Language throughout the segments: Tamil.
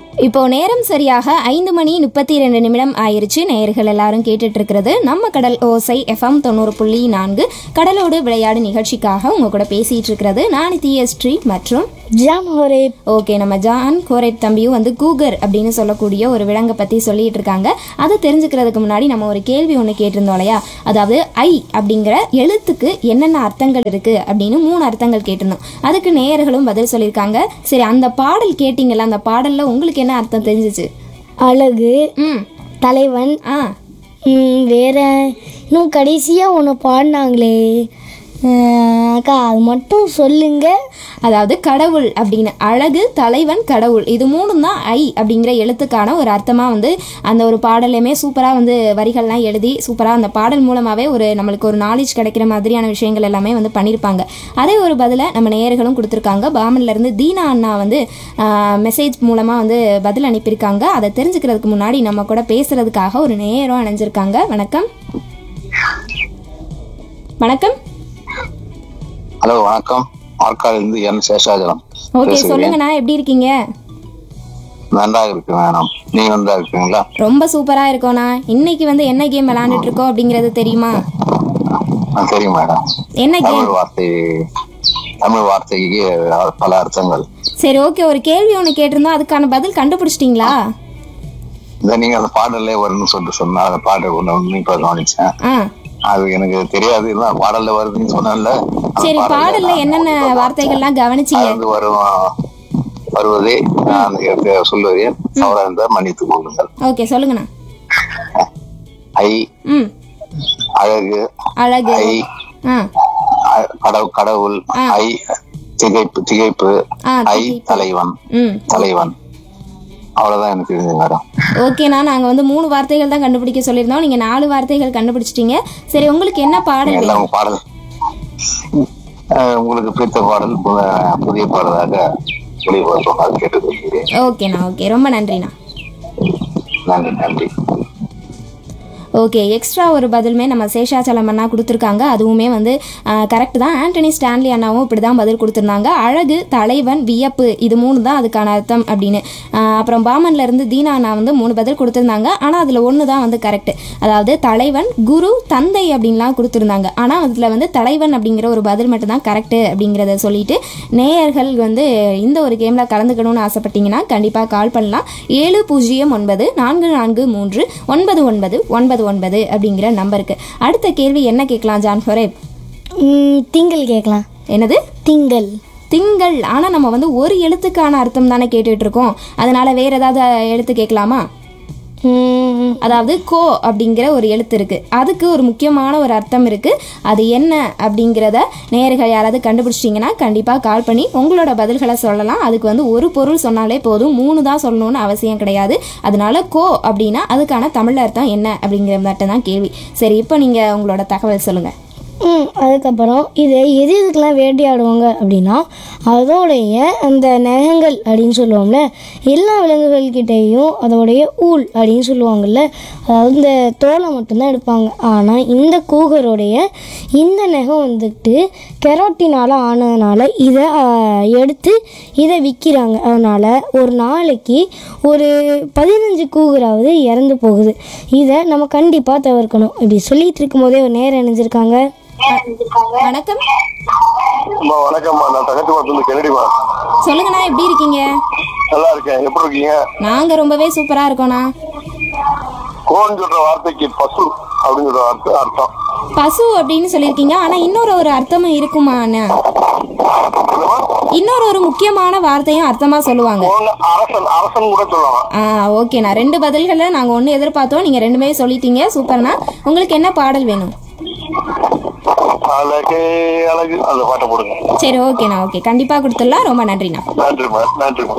இப்போ நேரம் சரியாக ஐந்து மணி முப்பத்தி ரெண்டு நிமிடம் ஆயிருச்சு நேயர்கள் எல்லாரும் கேட்டுட்டு இருக்கிறது நம்ம கடல் ஓசை எஃப்எம் தொண்ணூறு புள்ளி நான்கு கடலோடு விளையாடு நிகழ்ச்சிக்காக உங்க கூட பேசிட்டு இருக்கிறது நான் ஸ்ரீ மற்றும் ஜாம் ஹோரே ஓகே நம்ம ஜான் கோரைப் தம்பியும் வந்து கூகர் அப்படின்னு சொல்லக்கூடிய ஒரு விலங்கை பற்றி சொல்லிட்டு இருக்காங்க அதை தெரிஞ்சுக்கிறதுக்கு முன்னாடி நம்ம ஒரு கேள்வி ஒன்று கேட்டிருந்தோம் இல்லையா அதாவது ஐ அப்படிங்கிற எழுத்துக்கு என்னென்ன அர்த்தங்கள் இருக்கு அப்படின்னு மூணு அர்த்தங்கள் கேட்டிருந்தோம் அதுக்கு நேயர்களும் பதில் சொல்லியிருக்காங்க சரி அந்த பாடல் கேட்டிங்கல்ல அந்த பாடல்ல உங்களுக்கு என்ன அர்த்தம் தெரிஞ்சிச்சு அழகு ம் தலைவன் ஆ ம், வேற இன்னும் கடைசியாக ஒன்று பாடினாங்களே அஹ், அக்கா அது மட்டும் சொல்லுங்க அதாவது கடவுள் அப்படின்னு அழகு தலைவன் கடவுள் இது மூணும் தான் ஐ அப்படிங்கிற எழுத்துக்கான ஒரு அர்த்தமாக வந்து அந்த ஒரு பாடலையுமே சூப்பராக வந்து வரிகள்லாம் எழுதி சூப்பராக அந்த பாடல் மூலமாகவே ஒரு நம்மளுக்கு ஒரு நாலேஜ் கிடைக்கிற மாதிரியான விஷயங்கள் எல்லாமே வந்து பண்ணியிருப்பாங்க அதே ஒரு பதிலை நம்ம நேயர்களும் கொடுத்துருக்காங்க பாமன்ல இருந்து தீனா அண்ணா வந்து மெசேஜ் மூலமாக வந்து பதில் அனுப்பியிருக்காங்க அதை தெரிஞ்சுக்கிறதுக்கு முன்னாடி நம்ம கூட பேசுறதுக்காக ஒரு நேயரும் அணைஞ்சிருக்காங்க வணக்கம் வணக்கம் ஹலோ வணக்கம் ஆற்காலிலிருந்து என் சேஷாஜலம் ஓகே சொல்லுங்கண்ணா எப்படி இருக்கீங்க நன்றாக இருக்கு மேடம் நீங்க நன்றா இருக்கீங்களா ரொம்ப சூப்பரா இருக்கோண்ணா இன்னைக்கு வந்து என்ன கேம் விளையாண்டுட்டு இருக்கோம் அப்படிங்கிறது தெரியுமா ஆ, தெரியும் மேடம் என்ன கேம் தமிழ் வார்த்தை தமிழ் வார்த்தைக்கு பல அர்த்தங்கள் சரி ஓகே ஒரு கேள்வி ஒன்று கேட்டிருந்தோம் அதுக்கான பதில் கண்டுபிடிச்சிட்டிங்களா இந்த நீங்க அந்த பாடல்ல வரும்னு சொல்லிட்டு சொன்னா அந்த பாடல் ஒண்ணு உன்னிப்பா கவனிச்சேன் ஆ அது எனக்கு தெரியாது இல்லை பாடல்ல வருதுன்னு சொன்னேன்ல அந்த சரி பாடல்ல பாடல்ல நான் என்னென்ன உன்னிப்பா வார்த்தைகள்லாம் அது கவனிச்சீங்க வந்து வரும் வருவதை நான் எனக்கு சொல்லுவதேன் தவறா இருந்தால் மன்னித்துக் கொள்ளுங்கள் ஓகே சொல்லுங்கண்ணா ஐ ம் அழகு அழகு ஐ ஆ அ- கடவுள் கடவுள் ஆ. ஐ திகைப்பு திகைப்பு ஆ, ஐ திகைப்பு. தலைவன் ம் தலைவன் அவ்வளவுதான் எனக்கு தெரிஞ்சது மேடம் ஓகேண்ணா நாங்கள் வந்து மூணு வார்த்தைகள் தான் கண்டுபிடிக்க சொல்லியிருந்தோம் நீங்கள் நாலு வார்த்தைகள் கண்டுபிடிச்சிட்டீங்க சரி உங்களுக்கு என்ன பாடல் எல்லாம் வேணும் உங்க பாடல் அஹ், உங்களுக்கு பிடித்த பாடல் பு- புதிய பாடலாக ஒளிபரப்பும் அது கேட்டுக்கொள்கிறேன் ஓகேண்ணா ஓகே ரொம்ப நன்றிண்ணா நன்றி நன்றி ஓகே எக்ஸ்ட்ரா ஒரு பதிலுமே நம்ம சேஷாச்சலம் அண்ணா கொடுத்துருக்காங்க அதுவுமே வந்து கரெக்ட் தான் ஆண்டனி ஸ்டான்லி அண்ணாவும் இப்படி தான் பதில் கொடுத்துருந்தாங்க அழகு தலைவன் வியப்பு இது மூணு தான் அதுக்கான அர்த்தம் அப்படின்னு ஆஹ் அப்புறம் பாமன்ல இருந்து தீனா அண்ணா வந்து மூணு பதில் கொடுத்துருந்தாங்க ஆனால் அதில் ஒன்று தான் வந்து கரெக்ட் அதாவது தலைவன் குரு தந்தை அப்படின்லாம் கொடுத்துருந்தாங்க ஆனால் அதில் வந்து தலைவன் அப்படிங்கிற ஒரு பதில் மட்டும் தான் கரெக்டு அப்படிங்கிறத சொல்லிட்டு நேயர்கள் வந்து இந்த ஒரு கேமில் கலந்துக்கணும்னு ஆசைப்பட்டீங்கன்னா கண்டிப்பாக கால் பண்ணலாம் ஏழு பூஜ்ஜியம் ஒன்பது நான்கு நான்கு மூன்று ஒன்பது ஒன்பது ஒன்பது ஒன்பது அப்படிங்கிற நம்பருக்கு அடுத்த கேள்வி என்ன கேட்கலாம் ஜான் ஃபொரேப் ம், திங்கள் கேட்கலாம் என்னது திங்கள் திங்கள் ஆனால் நம்ம வந்து ஒரு எழுத்துக்கான அர்த்தம் தானே கேட்டுட்டு இருக்கோம் அதனால வேற ஏதாவது எழுத்து கேட்கலாமா ம், அதாவது கோ அப்படிங்கிற ஒரு எழுத்து இருக்கு அதுக்கு ஒரு முக்கியமான ஒரு அர்த்தம் இருக்கு அது என்ன அப்படிங்கிறத நேயர்கள் யாராவது கண்டுபிடிச்சிட்டிங்கன்னா கண்டிப்பாக கால் பண்ணி உங்களோட பதில்களை சொல்லலாம் அதுக்கு வந்து ஒரு பொருள் சொன்னாலே போதும் மூணு தான் சொல்லணும்னு அவசியம் கிடையாது அதனால கோ அப்படின்னா அதுக்கான தமிழ் அர்த்தம் என்ன அப்படிங்கிற மட்டும் தான் கேள்வி சரி இப்போ நீங்கள் உங்களோட தகவல் சொல்லுங்கள் ம், அதுக்கப்புறம் இதை எது எதுக்கெல்லாம் வேட்டையாடுவாங்க அப்படின்னா அதோடைய அந்த நகங்கள் அப்படின்னு சொல்லுவோம்ல எல்லா விலங்குகள்கிட்டேயும் அதோடைய ஊல் அப்படின்னு சொல்லுவாங்கல்ல அதாவது இந்த தோலை மட்டும்தான் எடுப்பாங்க ஆனால் இந்த கூகருடைய இந்த நகம் வந்துட்டு கெரோட்டினால் ஆனதுனால இதை ஆ, எடுத்து இதை விற்கிறாங்க அதனால் ஒரு நாளைக்கு ஒரு பதினஞ்சு கூகராவது இறந்து போகுது இதை நம்ம கண்டிப்பாக தவிர்க்கணும் இப்படி சொல்லிட்டு இருக்கும்போதே ஒரு நேரம் இணைஞ்சிருக்காங்க வணக்கம் அம்மா வணக்கம்மா நான் தகத்துவாத்துல கெனடிமா சொல்லுங்கண்ணா எப்படி இருக்கீங்க நல்லா இருக்கேன் எப்படி இருக்கீங்க நாங்கள் ரொம்பவே சூப்பராக இருக்கோண்ணா கோன் சொல்ற வார்த்தைக்கு பசு அப்படின்னு சொல்ற அர்த்தம் அர்த்தம் பசு அப்படின்னு சொல்லியிருக்கீங்க ஆனால் இன்னொரு ஒரு அர்த்தமும் இருக்குமா அண்ணா இன்னொரு ஒரு முக்கியமான வார்த்தையும் அர்த்தமாக சொல்லுவாங்க கோன் அரசன் அரசன் கூட சொல்லலாம் ஆ ஓகேண்ணா ரெண்டு பதில்களை நாங்கள் ஒன்று எதிர்பார்த்தோம் நீங்கள் ரெண்டுமே சொல்லிட்டீங்க சூப்பர்ண்ணா உங்களுக்கு என்ன பாடல் வேணும் அழகே அழகு அந்த பாட்டை போடுங்க சரி ஓகேண்ணா ஓகே கண்டிப்பாக கொடுத்துடலாம் ரொம்ப நன்றிண்ணா நன்றிம்மா நன்றிம்மா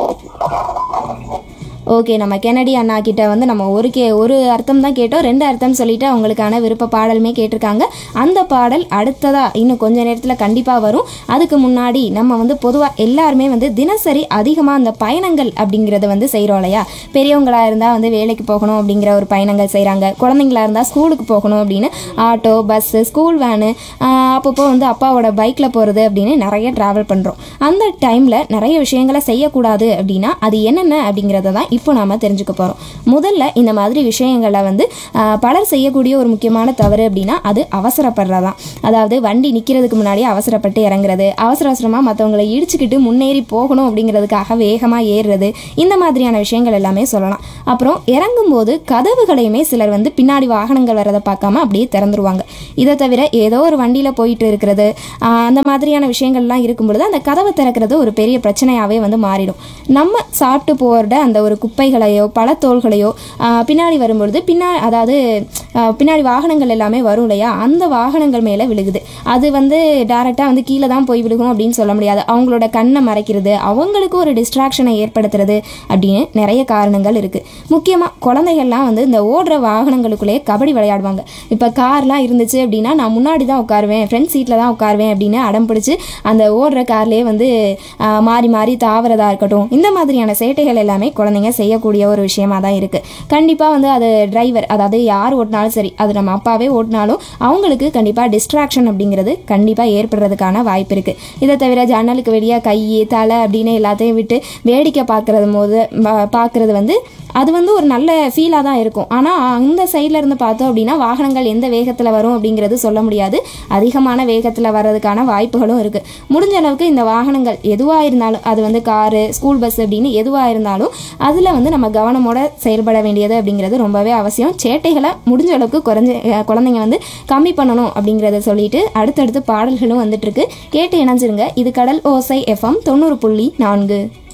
ஓகே நம்ம கெனடி அண்ணா கிட்ட வந்து நம்ம ஒரு கே ஒரு அர்த்தம் தான் கேட்டோம் ரெண்டு அர்த்தம் சொல்லிட்டு அவங்களுக்கான விருப்ப பாடலுமே கேட்டிருக்காங்க அந்த பாடல் அடுத்ததா இன்னும் கொஞ்ச நேரத்தில் கண்டிப்பாக வரும் அதுக்கு முன்னாடி நம்ம வந்து பொதுவாக எல்லாருமே வந்து தினசரி அதிகமாக அந்த பயணங்கள் அப்படிங்கிறத வந்து செய்கிறோம் இல்லையா பெரியவங்களாக இருந்தால் வந்து வேலைக்கு போகணும் அப்படிங்கிற ஒரு பயணங்கள் செய்கிறாங்க குழந்தைங்களா இருந்தால் ஸ்கூலுக்கு போகணும் அப்படின்னு ஆட்டோ பஸ்ஸு ஸ்கூல் வேனு அப்பப்போ வந்து அப்பாவோட பைக்கில் போகிறது அப்படின்னு நிறைய ட்ராவல் பண்ணுறோம் அந்த டைமில் நிறைய விஷயங்களை செய்யக்கூடாது அப்படின்னா அது என்னென்ன அப்படிங்கிறத தான் இப்போ நாம தெரிஞ்சுக்க போகிறோம் முதல்ல இந்த மாதிரி விஷயங்களை வந்து ஆஹ், பலர் செய்யக்கூடிய ஒரு முக்கியமான தவறு அப்படின்னா அது அவசரப்படுறதான் அதாவது வண்டி நிற்கிறதுக்கு முன்னாடியே அவசரப்பட்டு இறங்குறது அவசர அவசரமாக மற்றவங்களை இடிச்சுக்கிட்டு முன்னேறி போகணும் அப்படிங்கிறதுக்காக வேகமாக ஏறுறது இந்த மாதிரியான விஷயங்கள் எல்லாமே சொல்லலாம் அப்புறம் இறங்கும்போது கதவுகளையுமே சிலர் வந்து பின்னாடி வாகனங்கள் வரதை பார்க்காம அப்படியே திறந்துருவாங்க இதை தவிர ஏதோ ஒரு வண்டியில் போயிட்டு இருக்கிறது ஆஹ், அந்த மாதிரியான விஷயங்கள்லாம் இருக்கும் பொழுது அந்த கதவை திறக்கிறது ஒரு பெரிய பிரச்சனையாகவே வந்து மாறிடும் நம்ம சாப்பிட்டு போகிற அந்த ஒரு குப்பைகளையோ பழத்தோள்களையோ ஆஹ், பின்னாடி வரும்பொழுது பின்னா அதாவது ஆஹ், பின்னாடி வாகனங்கள் எல்லாமே வரும் இல்லையா அந்த வாகனங்கள் மேலே விழுகுது அது வந்து டேரெக்டாக வந்து கீழே தான் போய் விழுகும் அப்படின்னு சொல்ல முடியாது அவங்களோட கண்ணை மறைக்கிறது அவங்களுக்கு ஒரு டிஸ்ட்ராக்ஷனை ஏற்படுத்துறது அப்படின்னு நிறைய காரணங்கள் இருக்குது முக்கியமாக குழந்தைகள்லாம் வந்து இந்த ஓடுற வாகனங்களுக்குள்ளேயே கபடி விளையாடுவாங்க இப்போ கார்லாம் இருந்துச்சு அப்படின்னா நான் முன்னாடி தான் உட்காருவேன் ஃப்ரண்ட் சீட்டில் தான் உட்காருவேன் அப்படின்னு அடம் பிடிச்சி அந்த ஓடுற கார்லேயே வந்து ஆஹ், மாறி மாறி தாவறதா இருக்கட்டும் இந்த மாதிரியான சேட்டைகள் எல்லாமே குழந்தைங்க செய்யக்கூடிய ஒரு விஷயமா தான் இருக்குது கண்டிப்பாக வந்து அது டிரைவர் அதாவது யார் ஓட்டினாலும் சரி அது நம்ம அப்பாவே ஓட்டினாலும் அவங்களுக்கு கண்டிப்பாக டிஸ்ட்ராக்ஷன் அப்படிங்கிறது கண்டிப்பாக ஏற்படுறதுக்கான வாய்ப்பு இருக்குது இதை தவிர ஜன்னலுக்கு வெளியே கை தலை அப்படின்னு எல்லாத்தையும் விட்டு வேடிக்கை பார்க்குறது போது பார்க்குறது வந்து அது வந்து ஒரு நல்ல ஃபீலாக தான் இருக்கும் ஆனால் அந்த சைடில் இருந்து பார்த்தோம் அப்படின்னா வாகனங்கள் எந்த வேகத்தில் வரும் அப்படிங்கிறது சொல்ல முடியாது அதிகமான வேகத்தில் வர்றதுக்கான வாய்ப்புகளும் இருக்குது முடிஞ்ச அளவுக்கு இந்த வாகனங்கள் எதுவாக இருந்தாலும் அது வந்து காரு ஸ்கூல் பஸ் அப்படின்னு எதுவாக இருந்தாலும் அதில் வந்து நம்ம கவனமோட செயல்பட வேண்டியது அப்படிங்கிறது ரொம்பவே அவசியம் சேட்டைகளை முடிஞ்ச அளவுக்கு குறைஞ்ச அஹ் குழந்தைங்க வந்து கம்மி பண்ணணும் அப்படிங்கிறத சொல்லிட்டு அடுத்தடுத்து பாடல்களும் வந்துட்டு இருக்கு கேட்டு இணைஞ்சிருங்க இது கடல் ஓசை எஃப்எம் தொண்ணூறு புள்ளி நான்கு